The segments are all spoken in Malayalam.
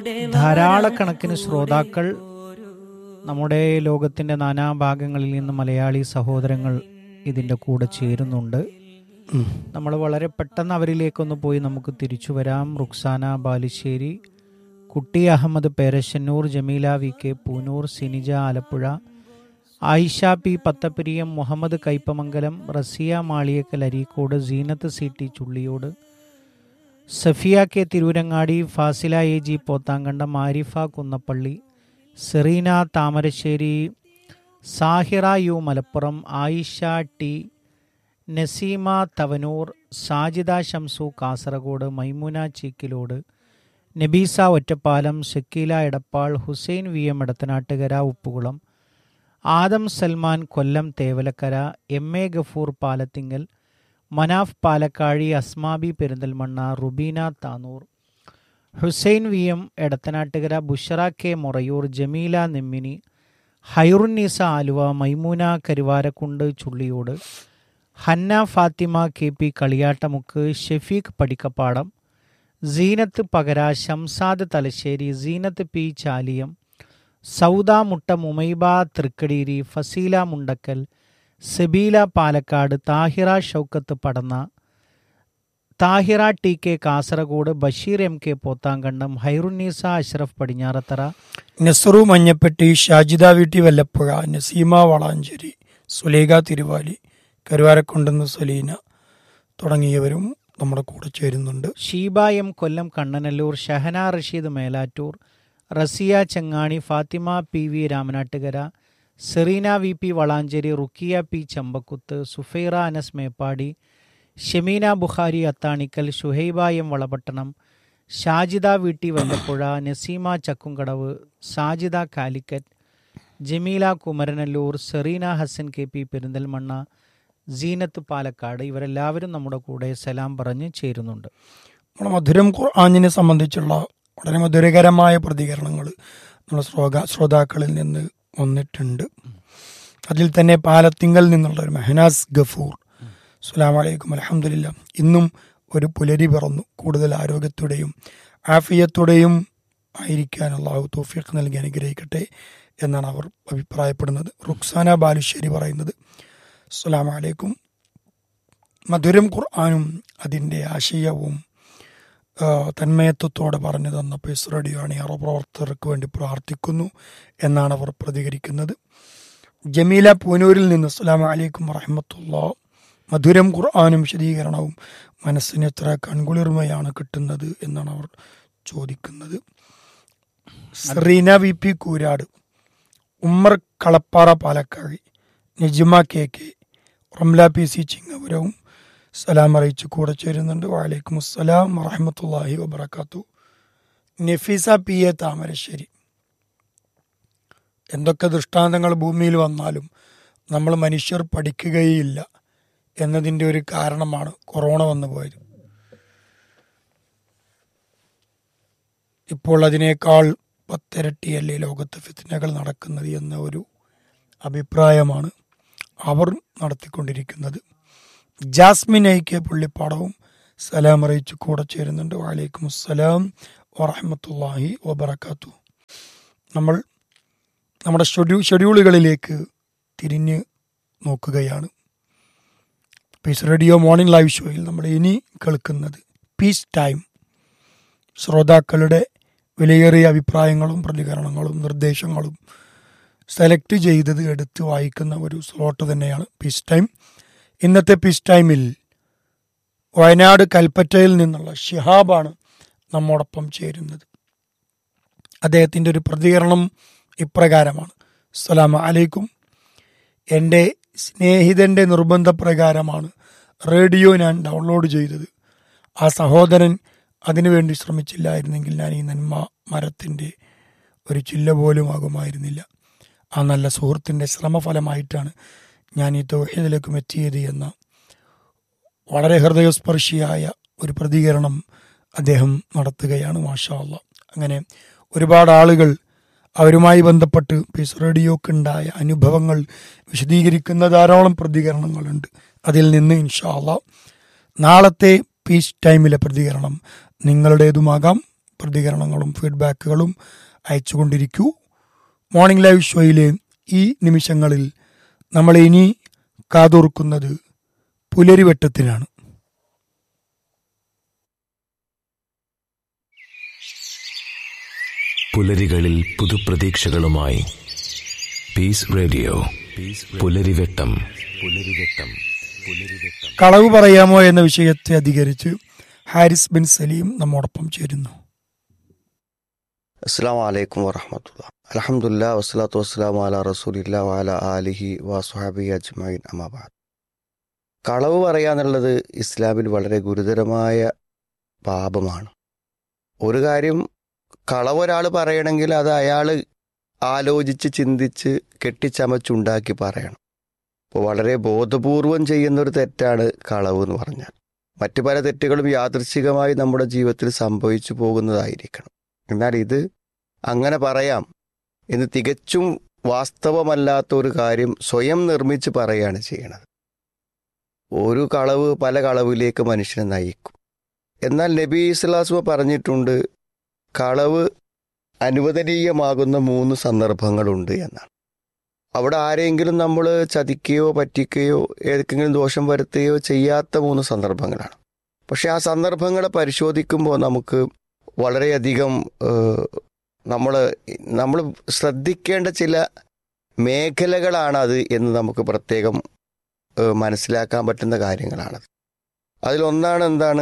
ധാരാളക്കണക്കിന് ശ്രോതാക്കൾ നമ്മുടെ ലോകത്തിന്റെ നാനാഭാഗങ്ങളിൽ നിന്ന് മലയാളി സഹോദരങ്ങൾ ഇതിൻ്റെ കൂടെ ചേരുന്നുണ്ട് നമ്മൾ വളരെ പെട്ടെന്ന് അവരിലേക്കൊന്ന് പോയി നമുക്ക് തിരിച്ചു വരാം Ruksana Balussery Kutty Ahmed Perasannur Jameela V K Poonoor Sinija Alappuzha Ayisha P Pathappiriyam Muhammad Kaipamangalam Raziya Maliyakkal Areekode Seenath C T Chulliyode Safiya K Tirurangadi Fasila A G Pothankandam Arifa Kunnappally Sereena Thamarassery Sahira U Malappuram Ayisha T Naseema Thavanur Sajida Shamsu Kasaragod Maimuna Cheekkilode Nabeesa Ottapalam Shakeela Edappal Hussain V M Edathanattukara Uppukulam Adam Salman Kollam Thevalakkara M A Gafoor Palathingal Manaf Palakkazhi Asmabi Perinthalmanna Rubeena Tanur Hussain V M Edathanattukara Bushra K Morayur Jameela Nemmini Hairunnisa Aluva Maimoona Karuvarakundu Chulliyode Hanna Fathima K P Kaliyattamukku Shefeeq Padikkappadam Seenath Pakara Shamsad Thalassery Seenath P Chaliyam Sauda Mutta Mumaiba Thrikkadeeri Faseela Mundakkal Sebeela Palakkad Thahira Shoukath Padanna Thahira T K Kasaragod Basheer M K Pothankandam Hairunnisa Ashraf Padinjarathara Nesaru Manjappetti Shajida Veetti Vallappuzha Naseema Valanchery Sulekha Thiruvali കരുവാരക്കുണ്ടെന്ന് Saleena തുടങ്ങിയവരും നമ്മുടെ കൂടെ ചേരുന്നുണ്ട് Sheeba M Kollam Kannanallur Shahana Rasheed Melattur Raziya Chengani Fathima P V Ramanattukara Sereena V P Valanchery Rukkiya P Chambakkuth Sufaira Anas Meppadi Shemeena Bukhari Athanikkal Shuhaiba M Valapattanam Shajida Veetti Vallappuzha Naseema Chakkumkadavu Sajida Calicut Jameela Kumaranallur Sereena Hasan K P Perinthalmanna Seenath Palakkad ഇവരെല്ലാവരും നമ്മുടെ കൂടെ സലാം പറഞ്ഞ് ചേരുന്നുണ്ട് നമ്മുടെ മധുരം ഖുർആാനിനെ സംബന്ധിച്ചുള്ള വളരെ മധുരകരമായ പ്രതികരണങ്ങൾ നമ്മുടെ ശ്രോതാ ശ്രോതാക്കളിൽ നിന്ന് വന്നിട്ടുണ്ട് അതിൽ തന്നെ പാലത്തിങ്കൽ നിന്നുള്ള ഒരു മെഹനാസ് ഗഫൂർ അസ്സലാമു അലൈക്കും അലഹമില്ല ഇന്നും ഒരു പുലരി പിറന്നു കൂടുതൽ ആരോഗ്യത്തോടെയും ആഫിയത്തോടെയും ആയിരിക്കാൻ അള്ളാഹു തോഫിക്ക് നൽകി അനുഗ്രഹിക്കട്ടെ എന്നാണ് അവർ അഭിപ്രായപ്പെടുന്നത് റുക്സാന ബാലുശ്ശേരി പറയുന്നത് അസ്സലാമു അലൈക്കും മധുരം ഖുർആാനും അതിൻ്റെ ആശയവും ആ, തന്മയത്വത്തോടെ പറഞ്ഞു തന്ന പേസ് റേഡിയോ അണിയറ പ്രവർത്തകർക്ക് വേണ്ടി പ്രാർത്ഥിക്കുന്നു എന്നാണ് അവർ പ്രതികരിക്കുന്നത് ജമീല പൂനൂരിൽ നിന്ന് അസ്സലാമു അലൈക്കും വറഹമത്തുള്ള മധുരം ഖുർആാനും വിശദീകരണവും മനസ്സിന് എത്ര കൺകുളിർമയാണ് കിട്ടുന്നത് എന്നാണ് അവർ ചോദിക്കുന്നത് Sereena V P Koorad Ummer Kalappara Palakkazhi Najima K K Ramla P C ചിങ്ങപുരവും സലാം അറിയിച്ച് കൂടെ ചേരുന്നുണ്ട് വാലൈക്കും അസ്സലാം വറഹമത്തല്ലാഹി വബർക്കാത്തു നഫീസ പി എ താമരശ്ശേരി എന്തൊക്കെ ദൃഷ്ടാന്തങ്ങൾ ഭൂമിയിൽ വന്നാലും നമ്മൾ മനുഷ്യർ പഠിക്കുകയില്ല എന്നതിൻ്റെ ഒരു കാരണമാണ് കൊറോണ വന്നു പോയത് ഇപ്പോൾ അതിനേക്കാൾ പത്തിരട്ടിയല്ലേ ലോകത്ത് ഫിത്നകൾ നടക്കുന്നത് എന്ന ഒരു അഭിപ്രായമാണ് അവർ നടത്തിക്കൊണ്ടിരിക്കുന്നത് ജാസ്മിൻ ഐ കെ പുള്ളിപ്പാടവും സലാം അറിയിച്ച് കൂടെ ചേരുന്നുണ്ട് വാലൈക്കും അസ്സലാം വറഹമത്തല്ലാഹി വബർക്കാത്തു നമ്മൾ നമ്മുടെ ഷെഡ്യൂ ഷെഡ്യൂളുകളിലേക്ക് തിരിഞ്ഞ് നോക്കുകയാണ് പീസ് റേഡിയോ മോർണിംഗ് ലൈവ് ഷോയിൽ നമ്മൾ ഇനി കേൾക്കുന്നത് പീസ് ടൈം ശ്രോതാക്കളുടെ വിലയേറിയ അഭിപ്രായങ്ങളും പ്രതികരണങ്ങളും നിർദ്ദേശങ്ങളും സെലക്ട് ചെയ്തത് എടുത്ത് വായിക്കുന്ന ഒരു സ്ലോട്ട് തന്നെയാണ് പീസ് ടൈം ഇന്നത്തെ പീസ് ടൈമിൽ വയനാട് കൽപ്പറ്റയിൽ നിന്നുള്ള ഷിഹാബാണ് നമ്മോടൊപ്പം ചേരുന്നത് അദ്ദേഹത്തിൻ്റെ ഒരു പ്രതികരണം ഇപ്രകാരമാണ് അസ്സലാമു അലൈക്കും എൻ്റെ സ്നേഹിതൻ്റെ നിർബന്ധപ്രകാരമാണ് റേഡിയോ ഞാൻ ഡൗൺലോഡ് ചെയ്തത് ആ സഹോദരൻ അതിനുവേണ്ടി ശ്രമിച്ചില്ലായിരുന്നെങ്കിൽ ഞാൻ ഈ നന്മ മരത്തിൻ്റെ ഒരു ചില്ല പോലും ആകുമായിരുന്നില്ല ആ നല്ല സുഹൃത്തിൻ്റെ ശ്രമഫലമായിട്ടാണ് ഞാൻ ഈ തൗഹീദിലേക്കും എത്തിയത് എന്ന വളരെ ഹൃദയസ്പർശിയായ ഒരു പ്രതികരണം അദ്ദേഹം നടത്തുകയാണ് മാഷാ അള്ളാ അങ്ങനെ ഒരുപാട് ആളുകൾ അവരുമായി ബന്ധപ്പെട്ട് പീസ് റേഡിയോക്കുണ്ടായ അനുഭവങ്ങൾ വിശദീകരിക്കുന്ന ധാരാളം പ്രതികരണങ്ങളുണ്ട് അതിൽ നിന്ന് ഇൻഷാ അള്ളാ നാളത്തെ പീസ് ടൈമിലെ പ്രതികരണം നിങ്ങളുടേതുമാകാം പ്രതികരണങ്ങളും ഫീഡ്ബാക്കുകളും അയച്ചുകൊണ്ടിരിക്കൂ മോർണിംഗ് ലൈവ് ഷോയിലെ ഈ നിമിഷങ്ങളിൽ നമ്മൾ ഇനി കാതോർക്കുന്നത് പുലരിവട്ടത്തിനാണ് പുലരികളിൽ പുതുപ്രതീക്ഷകളുമായി പീസ് റേഡിയോ പുലരിവെട്ടം പുലരിവെട്ടം പുലരിവെട്ടം കളവ് പറയാമോ എന്ന വിഷയത്തെ അധികരിച്ച് ഹാരിസ് ബിൻ സലീം നമ്മോടൊപ്പം ചേരുന്നു അസ്സാം വലൈക്കും വറഹമത്തുള്ള അലഹമുല്ല വസ്സലാത്തു വസ്സലാം അല റസൂലില്ല വാല ആലിഹി വസുഹാബി അജ്മൈൻ അമാബാദ് കളവ് പറയാന്നുള്ളത് ഇസ്ലാമിൽ വളരെ ഗുരുതരമായ പാപമാണ് ഒരു കാര്യം കളവ് ഒരാൾ പറയണമെങ്കിൽ അത് അയാൾ ആലോചിച്ച് ചിന്തിച്ച് കെട്ടിച്ചമച്ചുണ്ടാക്കി പറയണം അപ്പോൾ വളരെ ബോധപൂർവം ചെയ്യുന്ന ഒരു തെറ്റാണ് കളവ് എന്ന് പറഞ്ഞാൽ മറ്റു പല തെറ്റുകളും യാദൃച്ഛികമായി നമ്മുടെ ജീവിതത്തിൽ സംഭവിച്ചു പോകുന്നതായിരിക്കണം എന്നാൽ ഇത് അങ്ങനെ പറയാം എന്ന് തികച്ചും വാസ്തവമല്ലാത്ത ഒരു കാര്യം സ്വയം നിർമ്മിച്ച് പറയുകയാണ് ചെയ്യണത് ഒരു കളവ് പല കളവിലേക്ക് മനുഷ്യനെ നയിക്കും എന്നാൽ നബി ഇസ്ലാസ്മ പറഞ്ഞിട്ടുണ്ട് കളവ് അനുവദനീയമാകുന്ന മൂന്ന് സന്ദർഭങ്ങളുണ്ട് എന്നാണ് അവിടെ ആരെങ്കിലും നമ്മൾ ചതിക്കുകയോ പറ്റിക്കുകയോ ഏതെങ്കിലും ദോഷം വരുത്തുകയോ ചെയ്യാത്ത മൂന്ന് സന്ദർഭങ്ങളാണ് പക്ഷെ ആ സന്ദർഭങ്ങളെ പരിശോധിക്കുമ്പോൾ നമുക്ക് വളരെയധികം നമ്മൾ നമ്മൾ ശ്രദ്ധിക്കേണ്ട ചില മേഖലകളാണ് അത് എന്ന് നമുക്ക് പ്രത്യേകം ഏഹ്, മനസ്സിലാക്കാൻ പറ്റുന്ന കാര്യങ്ങളാണത് അതിലൊന്നാണ് എന്താണ്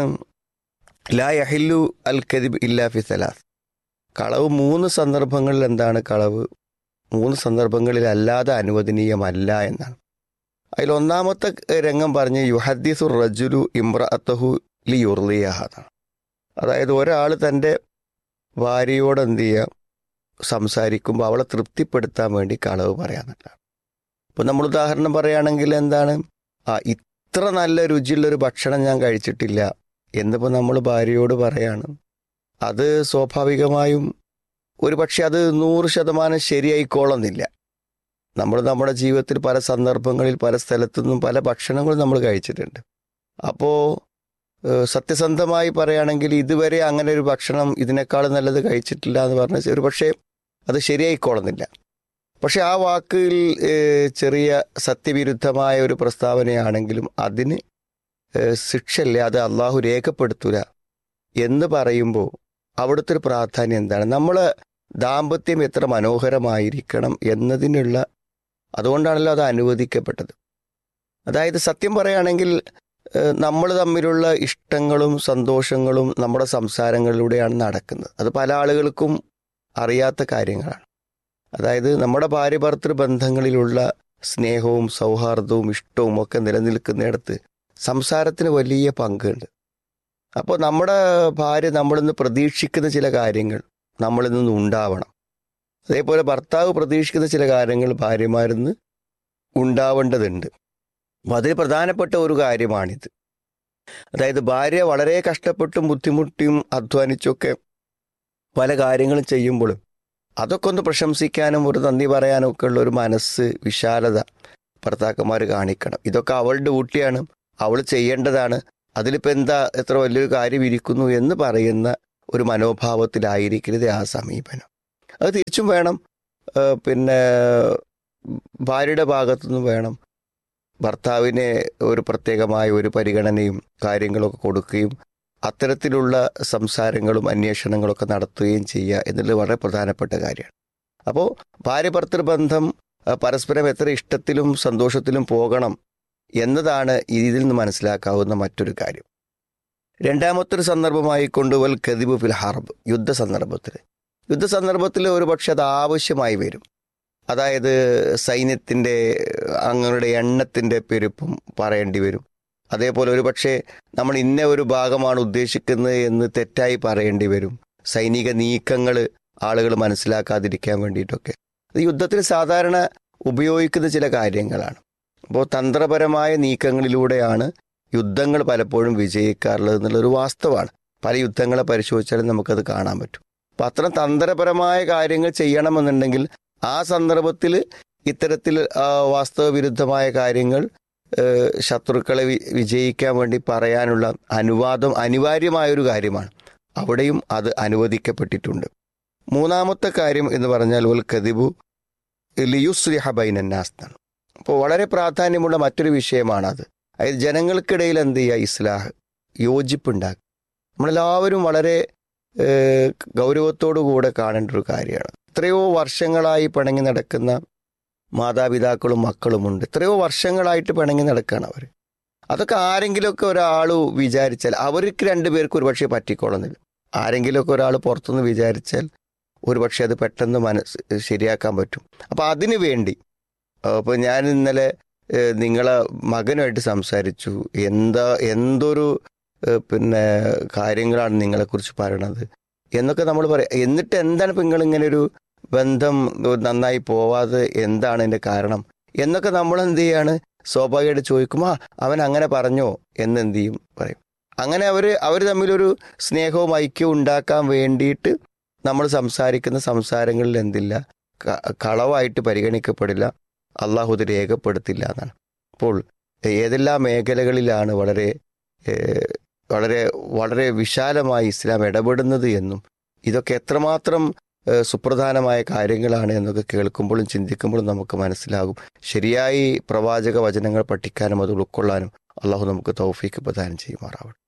ലാ യഹില്ലു അൽ കദിബ് ഇല്ലാ ഫി സലാസ് കളവ് മൂന്ന് സന്ദർഭങ്ങളിൽ എന്താണ് കളവ് മൂന്ന് സന്ദർഭങ്ങളിൽ അല്ലാതെ അനുവദനീയമല്ല എന്നാണ് അതിലൊന്നാമത്തെ രംഗം പറഞ്ഞ് യുഹദ്ദിസുർ റജുലു ഇമ്രഅത്തഹു ലി യുർലിയഹ എന്നാണ് അതായത് ഒരാൾ തൻ്റെ ഭാര്യയോട് എന്ത് ചെയ്യുക സംസാരിക്കുമ്പോൾ അവളെ തൃപ്തിപ്പെടുത്താൻ വേണ്ടി കളവ് പറയാന്നുള്ളതാണ് ഇപ്പം നമ്മൾ ഉദാഹരണം പറയുകയാണെങ്കിൽ എന്താണ് ആ ഇത്ര നല്ല രുചിയുള്ളൊരു ഭക്ഷണം ഞാൻ കഴിച്ചിട്ടില്ല എന്നിപ്പോൾ നമ്മൾ ഭാര്യയോട് പറയാണ് അത് സ്വാഭാവികമായും ഒരു പക്ഷെ അത് നൂറ് ശതമാനം ശരിയായിക്കോളുന്നില്ല നമ്മൾ നമ്മുടെ ജീവിതത്തിൽ പല സന്ദർഭങ്ങളിൽ പല സ്ഥലത്തു നിന്നും പല ഭക്ഷണങ്ങളും നമ്മൾ കഴിച്ചിട്ടുണ്ട് അപ്പോൾ ഏഹ് സത്യസന്ധമായി പറയുകയാണെങ്കിൽ ഇതുവരെ അങ്ങനെ ഒരു ഭക്ഷണം ഇതിനേക്കാൾ നല്ലത് കഴിച്ചിട്ടില്ല എന്ന് പറഞ്ഞാൽ ഒരു പക്ഷേ അത് ശരിയായിക്കോളുന്നില്ല പക്ഷെ ആ വാക്കിൽ ഏഹ് ചെറിയ സത്യവിരുദ്ധമായ ഒരു പ്രസ്താവനയാണെങ്കിലും അതിന് ഏഹ് ശിക്ഷയില്ല അത് അള്ളാഹു രേഖപ്പെടുത്തൂല എന്ന് പറയുമ്പോൾ അവിടുത്തെ ഒരു പ്രാധാന്യം എന്താണ് നമ്മൾ ദാമ്പത്യം എത്ര മനോഹരമായിരിക്കണം എന്നതിനുള്ള അതുകൊണ്ടാണല്ലോ അത് അനുവദിക്കപ്പെട്ടത് അതായത് സത്യം പറയുകയാണെങ്കിൽ നമ്മൾ തമ്മിലുള്ള ഇഷ്ടങ്ങളും സന്തോഷങ്ങളും നമ്മുടെ സംസാരങ്ങളിലൂടെയാണ് നടക്കുന്നത് അത് പല ആളുകൾക്കും അറിയാത്ത കാര്യങ്ങളാണ് അതായത് നമ്മുടെ ഭാര്യ ഭർത്തൃ ബന്ധങ്ങളിലുള്ള സ്നേഹവും സൗഹാർദ്ദവും ഇഷ്ടവും ഒക്കെ നിലനിൽക്കുന്നിടത്ത് സംസാരത്തിന് വലിയ പങ്കുണ്ട് അപ്പോൾ നമ്മുടെ ഭാര്യ നമ്മളിൽ നിന്ന് പ്രതീക്ഷിക്കുന്ന ചില കാര്യങ്ങൾ നമ്മളിൽ നിന്ന് ഉണ്ടാവണം അതേപോലെ ഭർത്താവ് പ്രതീക്ഷിക്കുന്ന ചില കാര്യങ്ങൾ ഭാര്യമാരിൽ നിന്ന് ഉണ്ടാവേണ്ടതുണ്ട് അപ്പോൾ അതിൽ പ്രധാനപ്പെട്ട ഒരു കാര്യമാണിത് അതായത് ഭാര്യ വളരെ കഷ്ടപ്പെട്ടും ബുദ്ധിമുട്ടിയും അധ്വാനിച്ചൊക്കെ പല കാര്യങ്ങളും ചെയ്യുമ്പോഴും അതൊക്കെ ഒന്ന് പ്രശംസിക്കാനും ഒരു നന്ദി പറയാനും ഒക്കെ ഉള്ള ഒരു മനസ്സ് വിശാലത ഭർത്താക്കന്മാർ കാണിക്കണം ഇതൊക്കെ അവളുടെ ഡ്യൂട്ടിയാണ് അവൾ ചെയ്യേണ്ടതാണ് അതിലിപ്പോൾ എന്താ എത്ര വലിയൊരു കാര്യം ഇരിക്കുന്നു എന്ന് പറയുന്ന ഒരു മനോഭാവത്തിലായിരിക്കരുത് ആ സമീപനം അത് തിരിച്ചും വേണം ഏഹ് പിന്നെ ഭാര്യയുടെ ഭാഗത്തുനിന്നും വേണം ഭർത്താവിനെ ഒരു പ്രത്യേകമായ ഒരു പരിഗണനയും കാര്യങ്ങളൊക്കെ കൊടുക്കുകയും അത്തരത്തിലുള്ള സംസാരങ്ങളും അന്വേഷണങ്ങളൊക്കെ നടത്തുകയും ചെയ്യുക എന്നുള്ളത് വളരെ പ്രധാനപ്പെട്ട കാര്യമാണ് അപ്പോൾ ഭാര്യ ഭർത്തൃബന്ധം അഹ് പരസ്പരം എത്ര ഇഷ്ടത്തിലും സന്തോഷത്തിലും പോകണം എന്നതാണ് ഇതിൽ നിന്ന് മനസ്സിലാക്കാവുന്ന മറ്റൊരു കാര്യം രണ്ടാമത്തെ ഒരു സന്ദർഭമായി കൊണ്ടുവൽ കദിബ് ഫിൽ ഹർബ് യുദ്ധ സന്ദർഭത്തിൽ യുദ്ധ സന്ദർഭത്തിൽ ഒരു പക്ഷെ അത് ആവശ്യമായി വരും അതായത് സൈന്യത്തിൻ്റെ അങ്ങനെ എണ്ണത്തിൻ്റെ പെരുപ്പം പറയേണ്ടി വരും അതേപോലെ ഒരു പക്ഷേ നമ്മൾ ഇന്ന ഒരു ഭാഗമാണ് ഉദ്ദേശിക്കുന്നത് എന്ന് തെറ്റായി പറയേണ്ടി വരും സൈനിക നീക്കങ്ങൾ ആളുകൾ മനസ്സിലാക്കാതിരിക്കാൻ വേണ്ടിയിട്ടൊക്കെ അത് യുദ്ധത്തിൽ സാധാരണ ഉപയോഗിക്കുന്ന ചില കാര്യങ്ങളാണ് അപ്പോൾ തന്ത്രപരമായ നീക്കങ്ങളിലൂടെയാണ് യുദ്ധങ്ങൾ പലപ്പോഴും വിജയിക്കാറുള്ളത് എന്നുള്ളൊരു വാസ്തവമാണ് പല യുദ്ധങ്ങളെ പരിശോധിച്ചാലും നമുക്കത് കാണാൻ പറ്റും അപ്പം അത്തരം തന്ത്രപരമായ കാര്യങ്ങൾ ചെയ്യണമെന്നുണ്ടെങ്കിൽ ആ സന്ദർഭത്തിൽ ഇത്തരത്തിൽ ആ, വാസ്തവവിരുദ്ധമായ കാര്യങ്ങൾ ഏഹ്, ശത്രുക്കളെ വി- വിജയിക്കാൻ വേണ്ടി പറയാനുള്ള അനുവാദം അനിവാര്യമായ ഒരു കാര്യമാണ് അവിടെയും അത് അനുവദിക്കപ്പെട്ടിട്ടുണ്ട് മൂന്നാമത്തെ കാര്യം എന്ന് പറഞ്ഞാൽ ഉൽ കദിബു ലിയുസ്ലിഹ ബൈനന്നാസ് എന്നാണ് അപ്പോൾ വളരെ പ്രാധാന്യമുള്ള മറ്റൊരു വിഷയമാണത് അതായത് ജനങ്ങൾക്കിടയിൽ എന്ത് ചെയ്യുക ഇസ്ലാഹ് യോജിപ്പുണ്ടാക്കുക നമ്മളെല്ലാവരും വളരെ ഏഹ്, ഗൗരവത്തോടു കൂടെ കാണേണ്ട ഒരു കാര്യമാണ് എത്രയോ വർഷങ്ങളായി പിണങ്ങി നടക്കുന്ന മാതാപിതാക്കളും മക്കളുമുണ്ട് എത്രയോ വർഷങ്ങളായിട്ട് പിണങ്ങി നടക്കുകയാണ് അവർ അതൊക്കെ ആരെങ്കിലുമൊക്കെ ഒരാൾ വിചാരിച്ചാൽ അവർക്ക് രണ്ടുപേർക്ക് ഒരുപക്ഷെ പറ്റിക്കോളുന്നില്ല ആരെങ്കിലുമൊക്കെ ഒരാൾ പുറത്തുനിന്ന് വിചാരിച്ചാൽ ഒരുപക്ഷെ അത് പെട്ടെന്ന് മനസ്സ് ശരിയാക്കാൻ പറ്റും അപ്പം അതിനു വേണ്ടി അപ്പോൾ ഞാൻ ഇന്നലെ ഏഹ്, നിങ്ങളെ മകനുമായിട്ട് സംസാരിച്ചു എന്താ എന്തൊരു ഏഹ്, പിന്നെ കാര്യങ്ങളാണ് നിങ്ങളെക്കുറിച്ച് പറയണത് എന്നൊക്കെ നമ്മൾ പറയാം എന്നിട്ട് എന്താണ് ഇപ്പം നിങ്ങളിങ്ങനെ ഒരു ബന്ധം നന്നായി പോവാതെ എന്താണ് അതിൻ്റെ കാരണം എന്നൊക്കെ നമ്മൾ എന്ത് ചെയ്യാണ് സ്വാഭാവികമായിട്ട് ചോദിക്കുമ്പോൾ ആ അവൻ അങ്ങനെ പറഞ്ഞോ എന്ന് എന്ത് ചെയ്യും പറയും അങ്ങനെ അവർ അവർ തമ്മിലൊരു സ്നേഹവും ഐക്യവും ഉണ്ടാക്കാൻ വേണ്ടിയിട്ട് നമ്മൾ സംസാരിക്കുന്ന സംസാരങ്ങളിൽ എന്തില്ല ക- കളവായിട്ട് പരിഗണിക്കപ്പെടില്ല അള്ളാഹു ഇത് രേഖപ്പെടുത്തില്ല എന്നാണ് അപ്പോൾ ഏതെല്ലാം മേഖലകളിലാണ് വളരെ ഏഹ്, വളരെ വളരെ വിശാലമായി ഇസ്ലാം ഇടപെടുന്നത് എന്നും ഇതൊക്കെ എത്രമാത്രം ഏഹ്, സുപ്രധാനമായ കാര്യങ്ങളാണ് എന്നൊക്കെ കേൾക്കുമ്പോഴും ചിന്തിക്കുമ്പോഴും നമുക്ക് മനസ്സിലാകും ശരിയായി പ്രവാചക വചനങ്ങൾ പഠിക്കാനും അത് ഉൾക്കൊള്ളാനും അള്ളാഹു നമുക്ക് തൗഫീക്ക് പ്രദാനം ചെയ്യുമാറാവട്ടെ